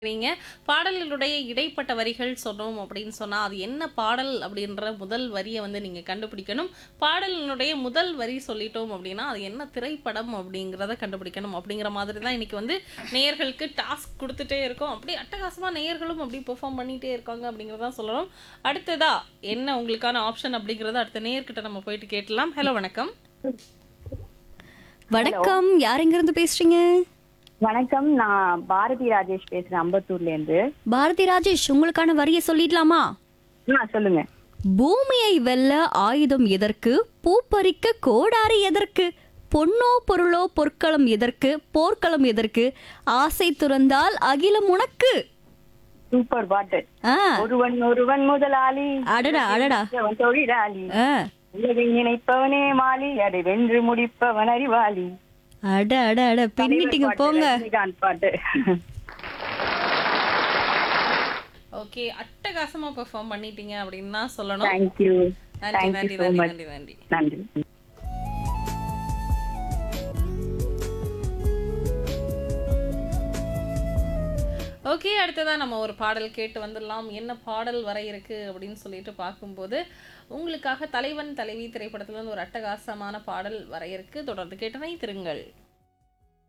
நீங்க பாடல்களுடைய இடைப்பட்ட வரிகள் சொன்னோம் அப்படின்னு சொன்னா, அது என்ன பாடல் அப்படின்ற முதல் வரிய வந்து நீங்க கண்டுபிடிக்கணும். பாடலினுடைய முதல் வரி சொல்லிட்டோம் அப்படின்னா, அது என்ன திரைப்படம் அப்படிங்கிறத கண்டுபிடிக்கணும். அப்படிங்கிற மாதிரி தான் இன்னைக்கு வந்து நேயர்களுக்கு டாஸ்க் குடுத்துட்டே இருக்கோம். அப்படியே அட்டகாசமா நேயர்களும் அப்படியே பெர்ஃபார்ம் பண்ணிட்டே இருக்காங்க அப்படிங்கிறத தான் சொல்லணும். அடுத்ததா என்ன உங்களுக்கான ஆப்ஷன் அப்படிங்கிறத அடுத்த நேயர்கிட்ட நம்ம போயிட்டு கேட்கலாம். ஹலோ வணக்கம். வணக்கம் யார் எங்க இருந்து பேசுறீங்க வணக்கம் நான் பாரதி ராஜேஷ் பேசுறேன் அம்பத்தூர்ல இருந்து பாரதி ராஜேஷ் உங்களுக்கான வரியை சொல்லிடலாமா ஆ சொல்லுங்க பூமியை வெல்ல ஆயுதம் எதற்கு பூப்பறிக்க கோடாரி எதற்கு பொன்னோ பொருளோ பொற்களம் எதற்கு போர்க்களம் எதற்கு ஆசை துறந்தால் அகிலம் உனக்கு சூப்பர் பாட்டு ஆ ஒருவன் ஒருவன் முதலாளி அடடா, அடடா. அவன் தொழிலாளி ஆ, உலகை நினைப்பவனே மாலி அதை வென்று முடிப்பவன் அறிவாளி அட அட அட பின்னிட்டீங்க பாட்டு, போங்க ரஜினிகாந்த் பாட்டு ஓகே அட்டகாசமா பெர்ஃபார்ம் பண்ணிட்டீங்க அப்படின்னு தான் சொல்லணும். தேங்க்யூ நன்றி நன்றி தேங்க்யூ ஸோ நன்றி மச் நன்றி நன்றி. நன்றி ஓகே அடுத்ததா நம்ம ஒரு பாடல் கேட்டு வந்துடலாம் என்ன பாடல் வர இருக்கு அப்படின்னு சொல்லிட்டு பார்க்கும்போது உங்களுக்காக தலைவன் தலைவி திரைப்படத்துல இருந்து ஒரு அட்டகாசமான பாடல் வர இருக்கு தொடர்ந்து கேட்டனை திருங்கள்